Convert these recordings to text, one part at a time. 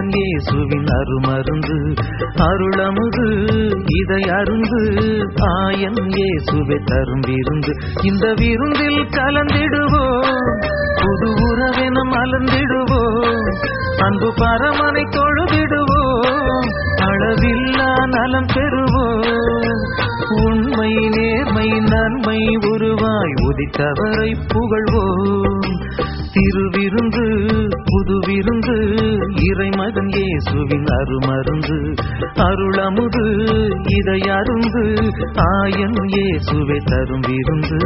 மகன் இயேசுவின் அருமருந்து அருளமுது இதை அருந்து ஆயன் இயேசுவை தரும் விருந்து இந்த விருந்தில் கலந்திடுவோம் புது உறவென மலர்ந்திடுவோம் அன்பு பரமனை தொழுதிடுவோம் அளவில்லா நலம் பெறுவோம் உண்மை நேர்மை நன்மை உருவாய் உதித்தவரை புகழ்வோம் திருவிருந்து புது விருந்து இறைமகன் இயேசுவின் அருமருந்து அருளமுது இதை அருந்து ஆயன் இயேசுவை தரும் விருந்து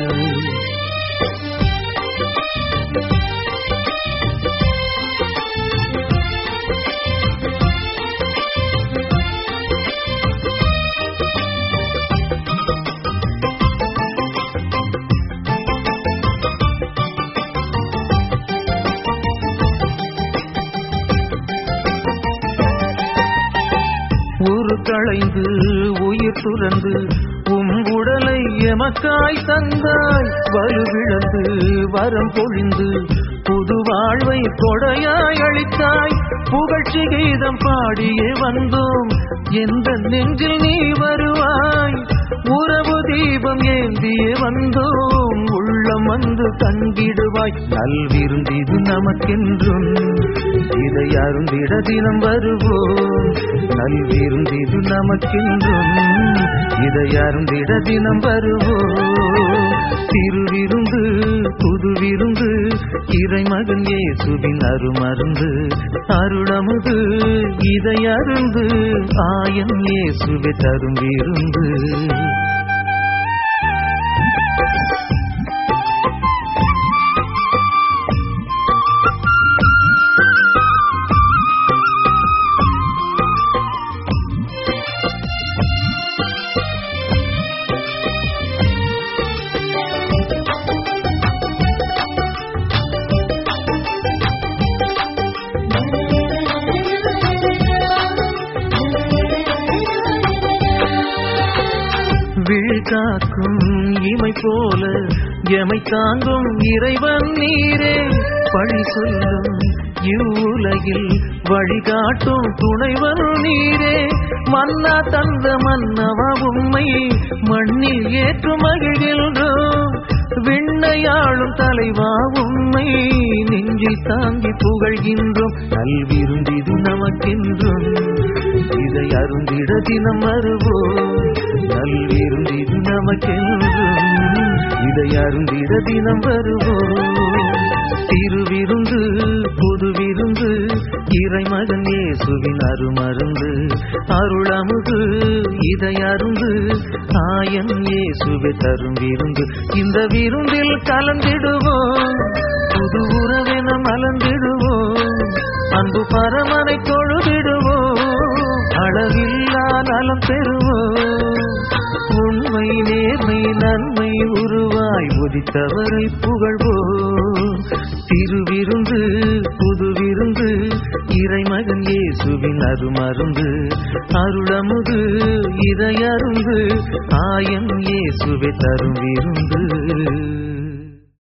ஊரு களைந்து உயிர் துறந்து உம் உடலை எமக்காய் தந்தாய் வலுவிழந்து வரம் பொழிந்து புது வாழ்வை கொடையாய் அளித்தாய் புகழ்ச்சி கீதம் பாடியே வந்தோம் எந்த நெஞ்சில் நீ வருவாய் உறவு தீபம் ஏந்தியே வந்தோம் உள்ளம் வந்து தங்கிடுவாய் நல்விருந்திது நமக்கென்றும் இதை அருந்திட தினம் வருவோம் நல்விருந்திது நமக்கென்றும் இதை அருந்திட தினம் வருவோம் திருவிருந்து புது விருந்து இறைமகன் இயேசுவின் அருமருந்து அருளமுது இதை அருந்து ஆயன் இயேசுவை தரும் விருந்து விழிகாக்கும் இமை போல எமை தாங்கும் இறைவன் நீரே பழி சொல்லும் இவ்வுலகில் வழிகாட்டும் துணைவன் நீரே மன்னா தந்த மன்னவா உம்மை மண்ணில் ஏற்று மகிழ்கின்றோம் விண்ணையாளும் தலைவா உம்மை நெஞ்சில் தாங்கி புகழ்கின்றோம் நல்விருந்திது நமக்கென்றும் இதை அருந்திட தினம் வருவோம் நல்விருந்திது நமக்கென்றும் இதை அருந்திட தினம் வருவோம் திருவிருந்து புது விருந்து இறைமகன் இயேசுவின் அருமருந்து அருளமுது இதை அருந்து ஆயன் இயேசுவை தரும் விருந்து இந்த விருந்தில் கலந்திடுவோம் புது உறவென மலர்ந்திடுவோம் அன்பு பரமனை தொழுதிடுவோம் அளவில்லா நலம் பெறுவோம் உண்மை நேர்மை நன்மை உருவாய் உதித்தவரை புகழ்வோம் திருவிருந்து புது விருந்து இறைமகன் இயேசுவின் அருமருந்து அருளமுது இதை அருந்து ஆயன் இயேசுவை தரும் விருந்து